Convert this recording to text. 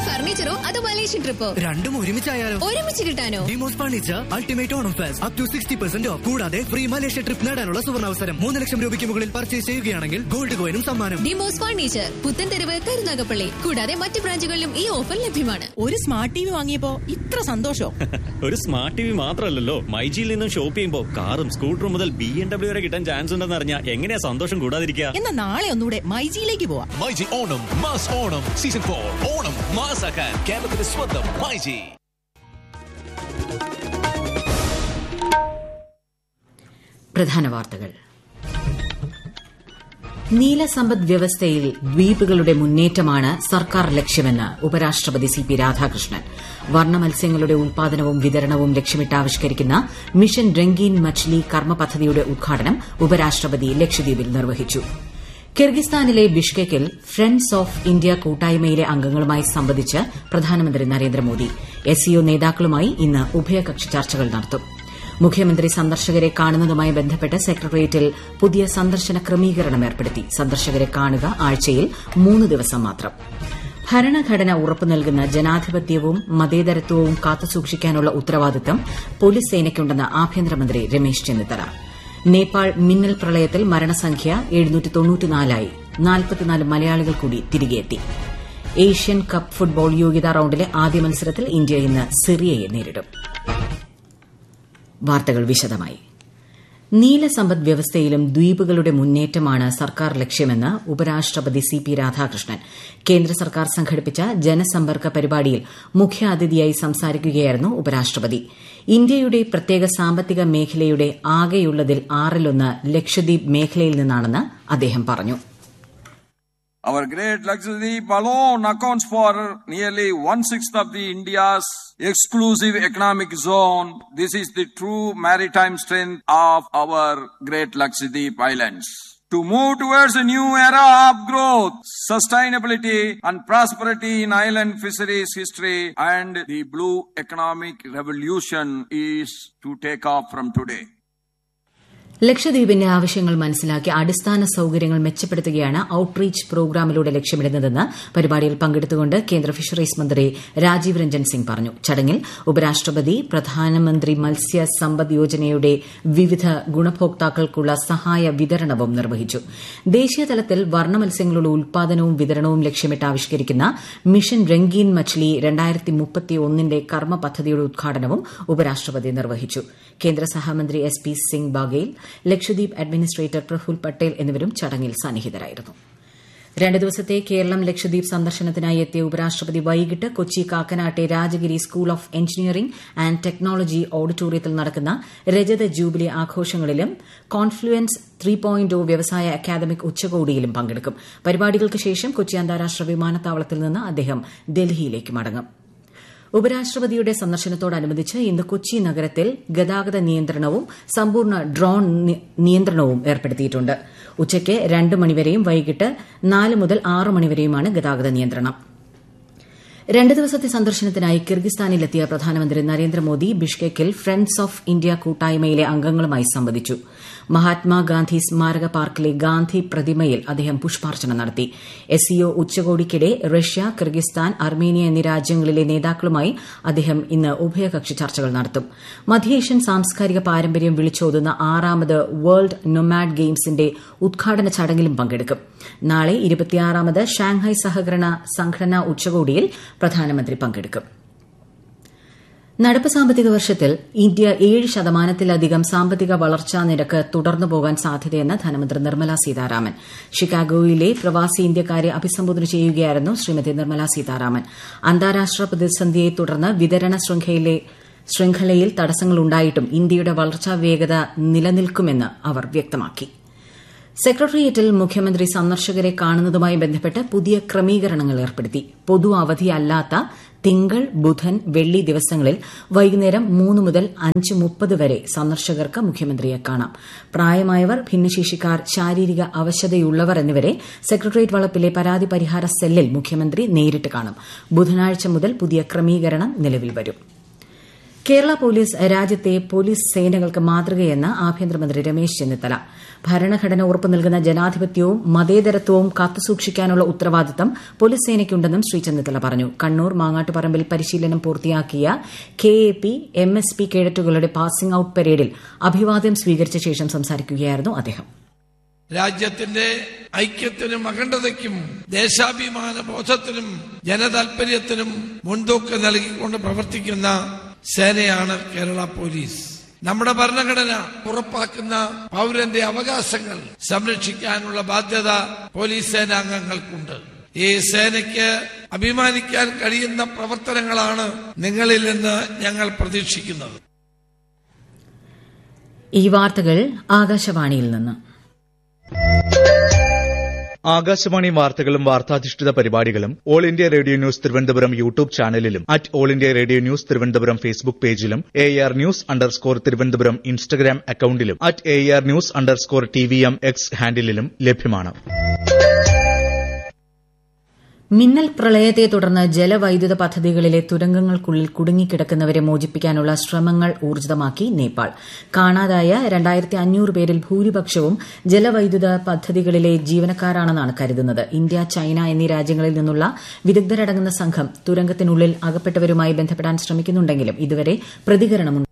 ഫർണിച്ചറോ അതോ മലേഷ്യൻ ട്രിപ്പോ രണ്ടും ഒരുമിച്ചായാലോ ഒരുമിച്ച് കിട്ടാനോ Demos furniture ultimate Onam fest up to sixty percent off കൂടാതെ ഫ്രീ മലേഷ്യ ട്രിപ്പ് നേടാനുള്ള സുവർണാവസരം മൂന്ന് ലക്ഷം രൂപയ്ക്ക് മുകളിൽ പർച്ചേസ് ചെയ്യുകയാണെങ്കിൽ ഗോൾഡ് കോയിനും സമ്മാനം ഡിമോസ് ഫർണിച്ചർ പുത്തൻതെരുവ് കരുനാഗപ്പള്ളി കൂടാതെ മറ്റ് ബ്രാഞ്ചുകളിലും ഈ ഓഫർ ലഭ്യമാണ് ഒരു സ്മാർട്ട് ടി വി വാങ്ങിയപ്പോ ഇത്ര സന്തോഷോ ഒരു സ്മാർട്ട് ടി വി മാത്രമല്ലല്ലോ മൈജിയിൽ നിന്നും ഷോപ്പ് ചെയ്യുമ്പോൾ കാറും സ്കൂട്ടറും മുതൽ ബി എം ഡബ്ല്യു വരെ കിട്ടാൻ ചാൻസ് ഉണ്ടെന്ന് അറിഞ്ഞാൽ എങ്ങനെയാ സന്തോഷം കൂടാതിരിക്കുക എന്നാ നാളെ ഒന്നുകൂടെ മൈജിയിലേക്ക് പോവാം myG Onam mass Onam season for Onam മാസാക്കാൻ കേരളത്തിന്റെ സ്വന്തം മൈജി പ്രധാന വാർത്തകൾ നീലസമ്പദ് വ്യവസ്ഥയിൽ ദ്വീപുകളുടെ മുന്നേറ്റമാണ് സർക്കാർ ലക്ഷ്യമെന്ന് ഉപരാഷ്ട്രപതി സി പി രാധാകൃഷ്ണൻ വർണ്ണ മത്സ്യങ്ങളുടെ ഉൽപാദനവും വിതരണവും ലക്ഷ്യമിട്ട് ആവിഷ്കരിക്കുന്ന മിഷൻ രംഗീൻ മച്ച്ലി കർമ്മ പദ്ധതിയുടെ ഉദ്ഘാടനം ഉപരാഷ്ട്രപതി ലക്ഷദ്വീപിൽ നിർവഹിച്ചു കിർഗിസ്ഥാനിലെ ബിഷ്കെക്കിൽ ഫ്രണ്ട്സ് ഓഫ് ഇന്ത്യ കൂട്ടായ്മയിലെ അംഗങ്ങളുമായി സംവദിച്ച് പ്രധാനമന്ത്രി നരേന്ദ്രമോദി എസ്സിഒ നേതാക്കളുമായി ഇന്ന് ഉഭയകക്ഷി ചർച്ചകൾ നടത്തും മുഖ്യമന്ത്രി സന്ദർശകരെ കാണുന്നതുമായി ബന്ധപ്പെട്ട് സെക്രട്ടേറിയറ്റിൽ പുതിയ സന്ദർശന ക്രമീകരണം ഏർപ്പെടുത്തി സന്ദർശകരെ കാണുക ആഴ്ചയിൽ മൂന്ന് ദിവസം മാത്രം ഭരണഘടന ഉറപ്പു നൽകുന്ന ജനാധിപത്യവും മതേതരത്വവും കാത്തുസൂക്ഷിക്കാനുള്ള ഉത്തരവാദിത്തം പോലീസ് സേനയ്ക്കുണ്ടെന്ന് ആഭ്യന്തരമന്ത്രി രമേശ് ചെന്നിത്തല നേപ്പാൾ മിന്നൽ പ്രളയത്തിൽ മരണസംഖ്യ ആയി നാൽപ്പത്തിനാല് മലയാളികൾ കൂടി തിരികെയെത്തി ഏഷ്യൻ കപ്പ് ഫുട്ബോൾ യോഗ്യതാ റൌണ്ടിലെ ആദ്യ മത്സരത്തിൽ ഇന്ത്യ ഇന്ന് സിറിയയെ നേരിടും വാർത്തകൾ വിശദമായി നീലസമ്പദ് വ്യവസ്ഥയിലും ദ്വീപുകളുടെ മുന്നേറ്റമാണ് സർക്കാർ ലക്ഷ്യമെന്ന് ഉപരാഷ്ട്രപതി സി പി രാധാകൃഷ്ണൻ കേന്ദ്ര സർക്കാർ സംഘടിപ്പിച്ച ജനസമ്പർക്ക പരിപാടിയിൽ മുഖ്യാതിഥിയായി സംസാരിക്കുകയായിരുന്നു ഉപരാഷ്ട്രപതി ഇന്ത്യയുടെ പ്രത്യേക സാമ്പത്തിക മേഖലയുടെ ആകെയുള്ളതിൽ ആറിലൊന്ന് ലക്ഷദ്വീപ് മേഖലയിൽ നിന്നാണെന്ന് അദ്ദേഹം പറഞ്ഞു Our great Lakshadweep alone accounts for nearly one-sixth of the India's exclusive economic zone. This is the true maritime strength of our great Lakshadweep Islands. To move towards a new era of growth, sustainability and prosperity in island fisheries history and the blue economic revolution is to take off from today. ലക്ഷദ്വീപിന്റെ ആവശ്യങ്ങൾ മനസ്സിലാക്കി അടിസ്ഥാന സൌകര്യങ്ങൾ മെച്ചപ്പെടുത്തുകയാണ് outreach പ്രോഗ്രാമിലൂടെ ലക്ഷ്യമിടുന്നതെന്ന് പരിപാടിയിൽ പങ്കെടുത്തുകൊണ്ട് കേന്ദ്ര fisheries മന്ത്രി രാജീവ് രഞ്ജൻ സിംഗ് പറഞ്ഞു ചടങ്ങിൽ ഉപരാഷ്ട്രപതി പ്രധാനമന്ത്രി മത്സ്യ സമ്പദ് യോജനയുടെ വിവിധ ഗുണഭോക്താക്കൾക്കുള്ള സഹായ വിതരണവും നിർവഹിച്ചു ദേശീയതലത്തിൽ വർണ്ണ മത്സ്യങ്ങളുടെ ഉൽപാദനവും വിതരണവും ലക്ഷ്യമിട്ട് ആവിഷ്കരിക്കുന്ന മിഷൻ രംഗീൻ മച്ച്ലി ന്റെ കർമ്മ പദ്ധതിയുടെ ഉദ്ഘാടനവും ഉപരാഷ്ട്രപതി നിർവഹിച്ചു കേന്ദ്ര സഹമന്ത്രി S P Singh Baghel Lakshadweep administrator Praful Patel എന്നിവരും ചടങ്ങിൽ സന്നിഹിതരായിരുന്നു രണ്ട് ദിവസത്തെ കേരളം ലക്ഷദ്വീപ് സന്ദർശനത്തിനായി എത്തിയ ഉപരാഷ്ട്രപതി വൈകിട്ട് കൊച്ചി കാക്കനാട്ടെ Rajagiri school of engineering and technology ഓഡിറ്റോറിയത്തിൽ നടക്കുന്ന രജത ജൂബിലി ആഘോഷങ്ങളിലും കോൺഫ്ലുവൻസ് ത്രീ പോയിന്റ് വ്യവസായ അക്കാദമിക് ഉച്ചകോടിയിലും പങ്കെടുക്കും പരിപാടികൾക്ക് ശേഷം കൊച്ചി അന്താരാഷ്ട്ര വിമാനത്താവളത്തിൽ നിന്ന് അദ്ദേഹം ഡൽഹിയിലേക്ക് മടങ്ങും ഉപരാഷ്ട്രപതിയുടെ സന്ദർശനത്തോടനുബന്ധിച്ച് ഇന്ന് കൊച്ചി നഗരത്തിൽ ഗതാഗത നിയന്ത്രണവും സമ്പൂർണ്ണ ഡ്രോൺ നിയന്ത്രണവും ഏർപ്പെടുത്തിയിട്ടുണ്ട് ഉച്ചയ്ക്ക് രണ്ട് മണിവരെയും വൈകിട്ട് നാല് മുതൽ ആറ് മണിവരെയുമാണ് ഗതാഗത നിയന്ത്രണം രണ്ട് ദിവസത്തെ സന്ദർശനത്തിനായി കിർഗിസ്ഥാനിലെത്തിയ പ്രധാനമന്ത്രി നരേന്ദ്രമോദി ബിഷ്കെക്കിൽ ഫ്രണ്ട്സ് ഓഫ് ഇന്ത്യ കൂട്ടായ്മയിലെ അംഗങ്ങളുമായി സംവദിച്ചു മഹാത്മാഗാന്ധി സ്മാരക പാർക്കിലെ ഗാന്ധി പ്രതിമയിൽ അദ്ദേഹം പുഷ്പാർച്ചന നടത്തി എസ്സിഒ ഉച്ചകോടിക്കിടെ റഷ്യ കിർഗിസ്ഥാൻ അർമേനിയ എന്നീ രാജ്യങ്ങളിലെ നേതാക്കളുമായി അദ്ദേഹം ഇന്ന് ഉഭയകക്ഷി ചർച്ചകൾ നടത്തും മധ്യേഷ്യൻ സാംസ്കാരിക പാരമ്പര്യം വിളിച്ചോതുന്ന ആറാമത് വേൾഡ് നൊമാഡ് ഗെയിംസിന്റെ ഉദ്ഘാടന ചടങ്ങിലും പങ്കെടുക്കും നാളെ ഇരുപത്തിയാറാമത് ഷാങ്ഹായ് സഹകരണ സംഘടനാ ഉച്ചകോടിയിൽ പ്രധാനമന്ത്രി പങ്കെടുക്കും നടപ്പ് സാമ്പത്തിക വർഷത്തിൽ ഇന്ത്യ ഏഴ് ശതമാനത്തിലധികം സാമ്പത്തിക വളർച്ചാ നിരക്ക് തുടർന്നു പോകാൻ സാധ്യതയെന്ന് ധനമന്ത്രി നിർമ്മല സീതാരാമൻ ഷിക്കാഗോയിലെ പ്രവാസി ഇന്ത്യക്കാരെ അഭിസംബോധന ചെയ്യുകയായിരുന്നു ശ്രീമതി നിർമ്മല സീതാരാമൻ അന്താരാഷ്ട്ര പ്രതിസന്ധിയെ തുടർന്ന് വിതരണ ശൃംഖലയിൽ തടസ്സങ്ങളുണ്ടായിട്ടും ഇന്ത്യയുടെ വളർച്ചാ വേഗത നിലനിൽക്കുമെന്ന് അവർ വ്യക്തമാക്കി സെക്രട്ടേറിയറ്റിൽ മുഖ്യമന്ത്രി സന്ദർശകരെ കാണുന്നതുമായി ബന്ധപ്പെട്ട് പുതിയ ക്രമീകരണങ്ങൾ ഏർപ്പെടുത്തി പൊതു അവധിയല്ലാത്ത തിങ്കൾ ബുധൻ വെള്ളി ദിവസങ്ങളിൽ വൈകുന്നേരം മൂന്ന് മുതൽ അഞ്ച് മുപ്പത് വരെ സന്ദർശകർക്ക് മുഖ്യമന്ത്രിയെ കാണാം പ്രായമായവർ ഭിന്നശേഷിക്കാർ ശാരീരിക അവശതയുള്ളവർ എന്നിവരെ സെക്രട്ടേറിയറ്റ് വളപ്പിലെ പരാതി പരിഹാര സെല്ലിൽ മുഖ്യമന്ത്രി നേരിട്ട് കാണും ബുധനാഴ്ച മുതൽ പുതിയ ക്രമീകരണം നിലവിൽ വരും കേരള പോലീസ് രാജ്യത്തെ പോലീസ് സേനകൾക്ക് മാതൃകയെന്ന് ആഭ്യന്തരമന്ത്രി രമേശ് ചെന്നിത്തല ഭരണഘടന ഉറപ്പു നൽകുന്ന ജനാധിപത്യവും മതേതരത്വവും കാത്തുസൂക്ഷിക്കാനുള്ള ഉത്തരവാദിത്തം പോലീസ് സേനയ്ക്കുണ്ടെന്നും ശ്രീ ചെന്നിത്തല പറഞ്ഞു കണ്ണൂർ മാങ്ങാട്ടുപറമ്പിൽ പരിശീലനം പൂർത്തിയാക്കിയ K A P M S P കേഡറ്റുകളുടെ പാസിംഗ് ഔട്ട് പരേഡിൽ അഭിവാദ്യം സ്വീകരിച്ച ശേഷം സംസാരിക്കുകയായിരുന്നു അദ്ദേഹം രാജ്യത്തിന്റെ ഐക്യത്തിനും അഖണ്ഡതയ്ക്കും ദേശാഭിമാന ബോധത്തിനും ജനതാൽപര്യത്തിനും മുൻതൂക്കം നൽകിക്കൊണ്ട് പ്രവർത്തിക്കുന്ന സേനയാണ് കേരള പോലീസ് നമ്മുടെ ഭരണഘടന ഉറപ്പാക്കുന്ന പൗരന്റെ അവകാശങ്ങൾ സംരക്ഷിക്കാനുള്ള ബാധ്യത പോലീസ് സേനാംഗങ്ങൾക്കുണ്ട് ഈ സേനയ്ക്ക് അഭിമാനിക്കാൻ കഴിയുന്ന പ്രവർത്തനങ്ങളാണ് നിങ്ങളിൽ നിന്ന് ഞങ്ങൾ പ്രതീക്ഷിക്കുന്നത് ഈ വാർത്തകൾ ആകാശവാണിയിൽ നിന്ന് ആകാശവാണി വാർത്തകളും വാർത്താധിഷ്ഠിത പരിപാടികളും all India radio news Thiruvananthapuram YouTube ചാനലിലും at all India radio news Thiruvananthapuram Facebook പേജിലും A R news underscore Thiruvananthapuram Instagram അക്കൌണ്ടിലും at A R news underscore T V M X ഹാൻഡിലും ലഭ്യമാണ് മിന്നൽ പ്രളയത്തെ തുടർന്ന് ജലവൈദ്യുത പദ്ധതികളിലെ തുരങ്കങ്ങൾക്കുള്ളിൽ കുടുങ്ങിക്കിടക്കുന്നവരെ മോചിപ്പിക്കാനുള്ള ശ്രമങ്ങൾ ഊർജിതമാക്കി നേപ്പാൾ കാണാതായ രണ്ടായിരത്തി അഞ്ഞൂറ് പേരിൽ ഭൂരിപക്ഷവും ജലവൈദ്യുത പദ്ധതികളിലെ ജീവനക്കാരാണെന്നാണ് കരുതുന്നത് ഇന്ത്യ ചൈന എന്നീ രാജ്യങ്ങളിൽ നിന്നുള്ള വിദഗ്ധരടങ്ങുന്ന സംഘം തുരങ്കത്തിനുള്ളിൽ അകപ്പെട്ടവരുമായി ബന്ധപ്പെടാൻ ശ്രമിക്കുന്നുണ്ടെങ്കിലും ഇതുവരെ പ്രതികരണമുണ്ടായിട്ടില്ല